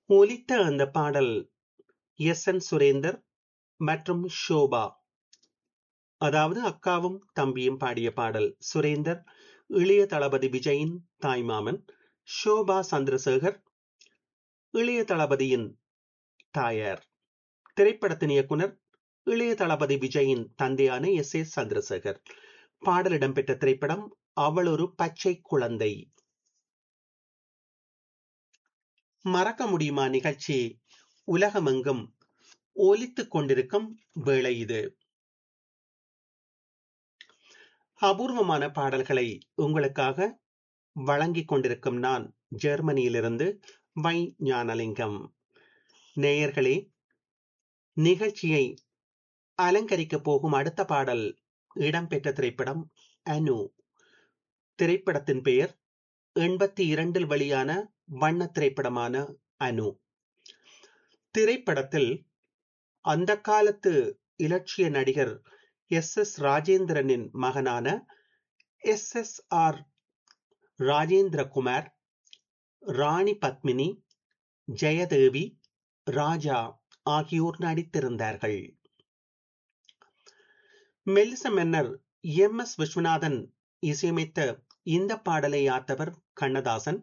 ஒலித்த அந்த பாடல் எஸ் என் சுரேந்தர் மற்றும் ஷோபா அதாவது அக்காவும் தம்பியும் பாடிய பாடல் சுரேந்தர் இளைய தளபதி விஜயின் தாய்மாமன் ஷோபா சந்திரசேகர் இளைய தளபதியின் தாயார் திரைப்படத்தின் இயக்குனர் இளைய தளபதி விஜயின் தந்தையான எஸ் ஏ சந்திரசேகர் பாடல் இடம்பெற்ற திரைப்படம் அவள் ஒரு பச்சை குழந்தை மறக்க முடியுமா நிகழ்ச்சி உலகமெங்கும் ஒலித்துக் கொண்டிருக்கும் வேளை இது அபூர்வமான பாடல்களை உங்களுக்காக வழங்கிக் கொண்டிருக்கும் நான் ஜெர்மனியிலிருந்து வை ஞானலிங்கம் நேயர்களே நிகழ்ச்சியை அலங்கரிக்க போகும் அடுத்த பாடல் இடம்பெற்ற திரைப்படம் அனு திரைப்படத்தின் பெயர் எண்பத்தி இரண்டில் வெளியான வண்ண திரைப்படமான அனு திரைப்படத்தில் அந்த காலத்து இலட்சிய நடிகர் எஸ் எஸ் ராஜேந்திரனின் மகனான S S R Rajendrakumar Rani Padmini Jayadevi Raja ஆகியோர் நடித்திருந்தார்கள் மெல்லிச மன்னர் எம் எஸ் விஸ்வநாதன் இசையமைத்த இந்த பாடலை ஆத்தவர் கண்ணதாசன்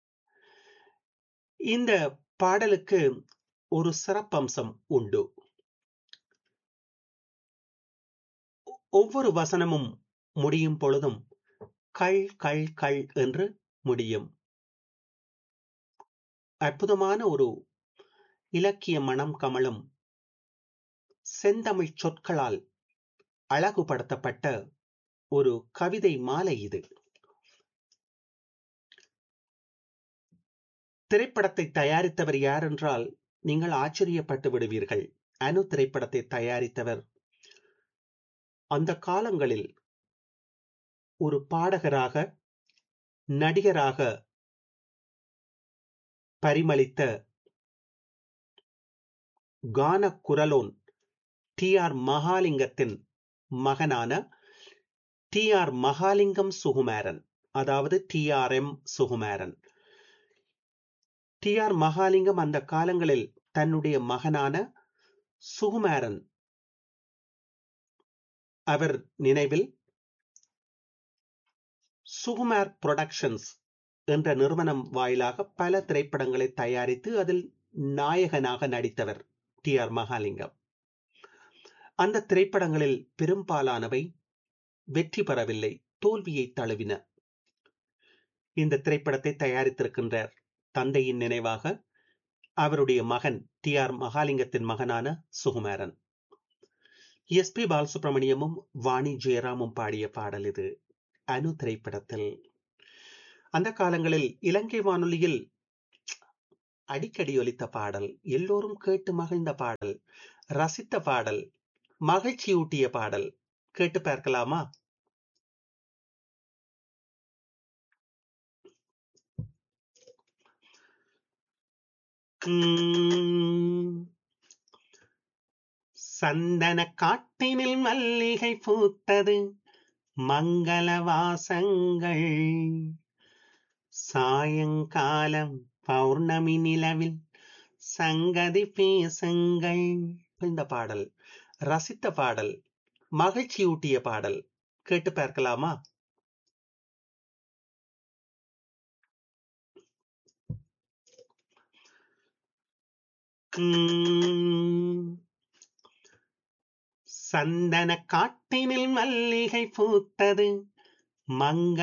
இந்த பாடலுக்கு ஒரு சிறப்பம்சம் உண்டு ஒவ்வொரு வசனமும் முடியும் பொழுதும் கள் கள் கள் என்று முடியும் அற்புதமான ஒரு இலக்கிய மனம் கமலும் செந்தமிழ் சொற்களால் அழகுபடுத்தப்பட்ட ஒரு கவிதை மாலை இது திரைப்படத்தை தயாரித்தவர் யார் என்றால் நீங்கள் ஆச்சரியப்பட்டு விடுவீர்கள் அனு திரைப்படத்தை தயாரித்தவர் அந்த காலங்களில் ஒரு பாடகராக நடிகராக பரிமளித்த கான குரலோன் டி ஆர் மகாலிங்கத்தின் மகனான டி ஆர் மகாலிங்கம் சுகுமாரன் அதாவது T R M Sukumaran T R Mahalingam அந்த காலங்களில் தன்னுடைய மகனான சுகுமாரன் அவர் நினைவில் சுகுமார் புரொடக்ஷன்ஸ் என்ற நிறுவனம் வாயிலாக பல திரைப்படங்களை தயாரித்து அதில் நாயகனாக நடித்தவர் டி ஆர் மகாலிங்கம் அந்த திரைப்படங்களில் பெரும்பாலானவை வெற்றி பெறவில்லை தோல்வியை தழுவின இந்த திரைப்படத்தை தயாரித்திருக்கின்றார் தந்தையின் நினைவாக அவருடைய மகன் டி ஆர் மகாலிங்கத்தின் மகனான சுகுமாரன் எஸ் பி பாலசுப்ரமணியமும் வாணி ஜெயராமும் பாடிய பாடல் இது அனு திரைப்படத்தில் அந்த காலங்களில் இலங்கை வானொலியில் அடிக்கடி ஒலித்த பாடல் எல்லோரும் கேட்டு மகிழ்ந்த பாடல் ரசித்த பாடல் மகிழ்ச்சியூட்டிய பாடல் கேட்டு பார்க்கலாமா சந்தன காட்டினில் மல்லிகை பூத்தது மங்கள வாசங்கள் சாயங்காலம் பௌர்ணமி நிலவில் சங்கதி பேசுங்கள் இந்த பாடல் ரசித்த பாடல் மகிழ்ச்சியூட்டிய பாடல் கேட்டு பார்க்கலாமா சந்தன காட்டினில் மல்லிகை பூத்தது மங்க